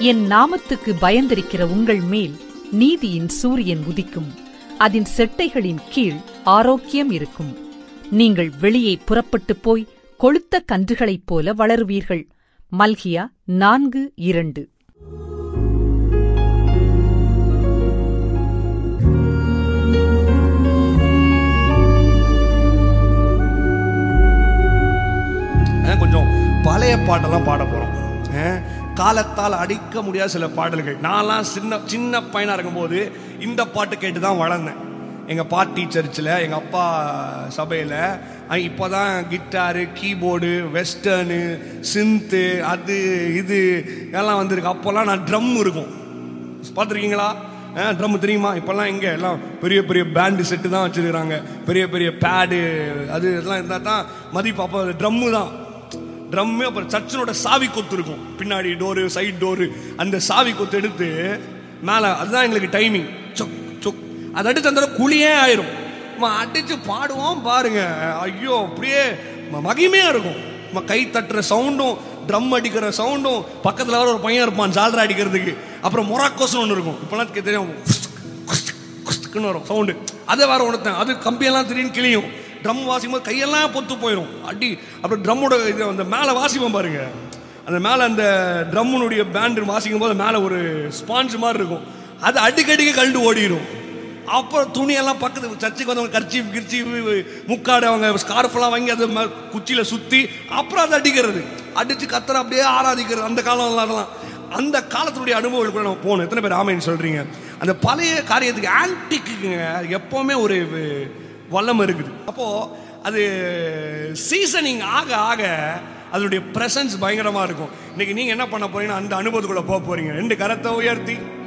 என் நாமத்துக்கு பயந்திருக்கிற உங்கள் மேல் நீதியின் சூரியன் உதிக்கும் அதன் செட்டைகளின் கீழ் ஆரோக்கியம் இருக்கும் நீங்கள் வெளியே புறப்பட்டுப் போய் கொழுத்த கன்றுகளைப் போல வளருவீர்கள் மல்கியா நான்கு இரண்டு அஹ் கொஞ்சம் பழைய பாட்டெல்லாம் பாட போகிறோம் காலத்தால் அடிக்க முடியாத சில பாடல்கள் நான்லாம் சின்ன சின்ன பையனாக இருக்கும்போது இந்த பாட்டு கேட்டு தான் வளர்ந்தேன் எங்கள் பாட்டி சர்ச்சில் எங்கள் அப்பா சபையில் இப்போ தான் கிட்டாரு கீபோர்டு வெஸ்டர்னு சிந்து அது இது எல்லாம் வந்திருக்கு அப்போல்லாம் நான் ட்ரம் இருக்கும் பார்த்துருக்கீங்களா ட்ரம் தெரியுமா இப்போல்லாம் எங்கே எல்லாம் பெரிய பெரிய பேண்டு செட்டு தான் வச்சுருக்கிறாங்க பெரிய பெரிய பேடு அது இதெல்லாம் இருந்தால் தான் மதிப்பு அப்போ ட்ரம்மு தான் ட்ரம்மு அப்புறம் சர்ச்சினோட சாவி கொத்து இருக்கும் பின்னாடி டோரு சைட் டோரு அந்த சாவி கொத்து எடுத்து மேலே அதுதான் எங்களுக்கு டைமிங் சொக் சொக் அதை அடிச்சு அந்த குழியே ஆயிரும் நம்ம அடிச்சு பாடுவோம் பாருங்க ஐயோ அப்படியே ம- மகிமையா இருக்கும் நம்ம கை தட்டுற சவுண்டும் ட்ரம் அடிக்கிற சவுண்டும் பக்கத்தில் வேற ஒரு பையன் இருப்பான் ஜால்ரா அடிக்கிறதுக்கு அப்புறம் மொராக்கோஸ்னு ஒன்று இருக்கும் இப்போலாம் தெரியும் குஸ்துக், குஸ்துக், குஸ்துக்குன்னு வரும் சவுண்டு அதை வேற ஒருத்தன் அது கம்பியெல்லாம் திடீர்னு கிளியும் ட்ரம் வாசிக்கும் போது கையெல்லாம் பொத்து போயிடும் அடி அப்புறம் ட்ரம்மோட இது அந்த மேலே வாசிப்போம் பாருங்க அந்த மேலே அந்த ட்ரம்முனுடைய பேண்டு வாசிக்கும் போது மேலே ஒரு ஸ்பாஞ்ச் மாதிரி இருக்கும் அது அடிக்கடிக்கு கழண்டு ஓடிடும் அப்புறம் துணியெல்லாம் பக்கத்து சர்ச்சுக்கு வந்தவங்க கர்ச்சி கிர்ச்சி முக்காடு அவங்க ஸ்கார்ஃபெல்லாம் வாங்கி அதை ம- குச்சியில சுற்றி அப்புறம் அதை அடிக்கிறது அடித்து கத்துற அப்படியே ஆராதிக்கிறது அந்த காலம் அதெல்லாம் அந்த காலத்தினுடைய அனுபவங்கள் கூட நம்ம போகணும் எத்தனை பேர் ஆமைன்னு சொல்றீங்க அந்த பழைய காரியத்துக்கு ஆன்டிக்குங்க எப்பவுமே ஒரு வு- வல்லம் இருக்குது அப்போ அது சீசனிங் ஆக ஆக அதனுடைய பிரசன்ஸ் பயங்கரமா இருக்கும் இன்னைக்கு நீங்க என்ன பண்ண போறீங்கன்னா அந்த அனுபவத்துக்குள்ள போக போறீங்க ரெண்டு கரத்தை உயர்த்தி